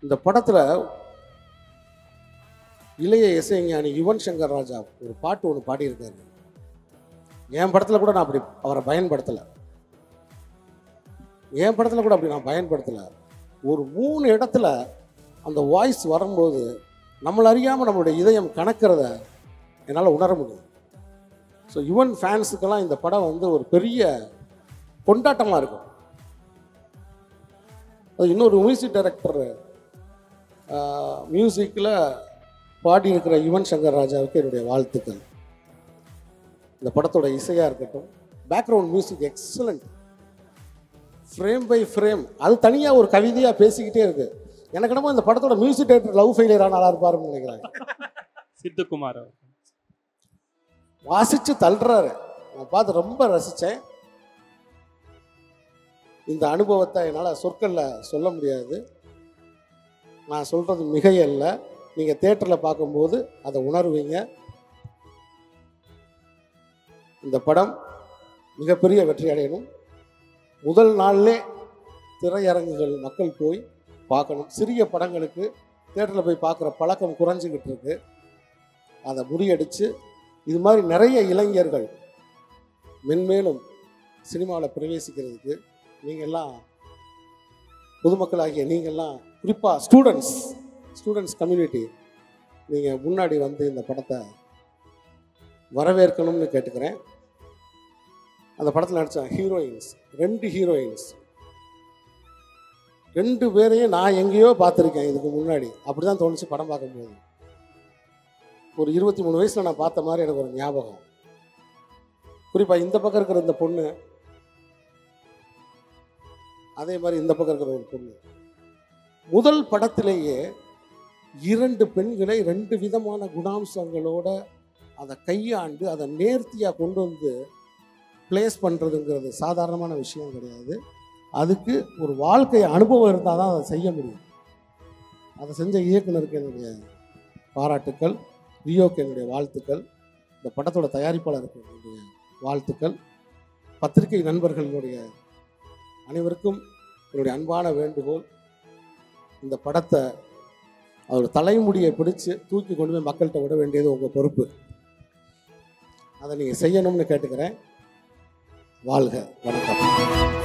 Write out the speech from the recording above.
இந்த படத்தில் இளைய இசைஞானி யுவன் சங்கர் ராஜா ஒரு பாட்டு ஒன்று பாடியிருக்காரு என் படத்தில் கூட நான் அப்படி அவரை பயன்படுத்தலை என் படத்தில் கூட அப்படி நான் பயன்படுத்தலை ஒரு மூணு இடத்துல அந்த வாய்ஸ் வரும்போது நம்மள அறியாமல் நம்மளுடைய இதயம் கணக்கிறத என்னால் உணர முடியும் ஸோ யுவன் ஃபேன்ஸுக்கெல்லாம் இந்த படம் வந்து ஒரு பெரிய கொண்டாட்டமாக இருக்கும் அது இன்னொரு மியூசிக் டைரக்டர் மியூசிக்கில் பாடியிருக்கிற யுவன் சங்கர் ராஜாவுக்கு என்னுடைய வாழ்த்துக்கள் இந்த படத்தோட இசையாக இருக்கட்டும் background music excellent frame by frame அது தனியாக ஒரு கவிதையாக பேசிக்கிட்டே இருக்கு எனக்கு என்னமோ இந்த படத்தோட மியூசிக் டைரக்டர் லவ் ஃபெயிலியராக நல்லா இருப்பாருன்னு நினைக்கிறேன் சித்துக்குமார் அவர். வாசிச்சு தள்ளுறாரு நான் பார்த்து ரொம்ப ரசித்தேன் இந்த அனுபவத்தை என்னால் சொற்களில் சொல்ல முடியாது நான் சொல்கிறது மிகையல்ல நீங்கள் தேட்டரில் பார்க்கும்போது அதை உணர்வீங்க இந்த படம் மிகப்பெரிய வெற்றி அடையணும் முதல் நாள்லே திரையரங்குகள் மக்கள் போய் பார்க்கணும் சிறிய படங்களுக்கு தேட்டரில் போய் பார்க்குற பழக்கம் குறைஞ்சிக்கிட்டு இருக்கு அதை முறியடித்து இது மாதிரி நிறைய இளைஞர்கள் மென்மேலும் சினிமாவில் பிரவேசிக்கிறதுக்கு நீங்கள்லாம் பொதுமக்களாகிய நீங்கள்லாம் குறிப்பாக ஸ்டூடெண்ட்ஸ் ஸ்டூடெண்ட்ஸ் கம்யூனிட்டி நீங்கள் முன்னாடி வந்து இந்த படத்தை வரவேற்கணும்னு கேட்டுக்கிறேன் அந்த படத்தில் நடித்த ஹீரோயின்ஸ் ரெண்டு ஹீரோயின்ஸ் ரெண்டு பேரையும் நான் எங்கேயோ பார்த்துருக்கேன் இதுக்கு முன்னாடி அப்படி தான் தோணுச்சு படம் பார்க்கும்போது ஒரு இருபத்தி மூணு வயசில் நான் பார்த்த மாதிரி எனக்கு ஒரு ஞாபகம் குறிப்பாக இந்த பக்கம் இருக்கிற இந்த பொண்ணு அதே மாதிரி இந்த பக்கம் இருக்கிற ஒரு பொண்ணு முதல் படத்திலேயே இரண்டு பெண்களை ரெண்டு விதமான குணாம்சங்களோட அதை கையாண்டு அதை நேர்த்தியாக கொண்டு வந்து ப்ளேஸ் பண்ணுறதுங்கிறது சாதாரணமான விஷயம் கிடையாது அதுக்கு ஒரு வாழ்க்கை அனுபவம் இருந்தால் தான் அதை செய்ய முடியும் அதை செஞ்ச இயக்குனருக்கு என்னுடைய பாராட்டுக்கள் ரியோக்கு என்னுடைய வாழ்த்துக்கள் இந்த படத்தோட தயாரிப்பாளருக்கு என்னுடைய வாழ்த்துக்கள் பத்திரிகை நண்பர்களுடைய அனைவருக்கும் என்னுடைய அன்பான வேண்டுகோள் இந்த படத்தை அவர் தலைமுடியை பிடிச்சு தூக்கி கொண்டு போய் மக்கள்கிட்ட விட வேண்டியது உங்கள் பொறுப்பு அதை நீங்கள் செய்யணும்னு கேட்டுக்கிறேன் வாழ்க வணக்கம்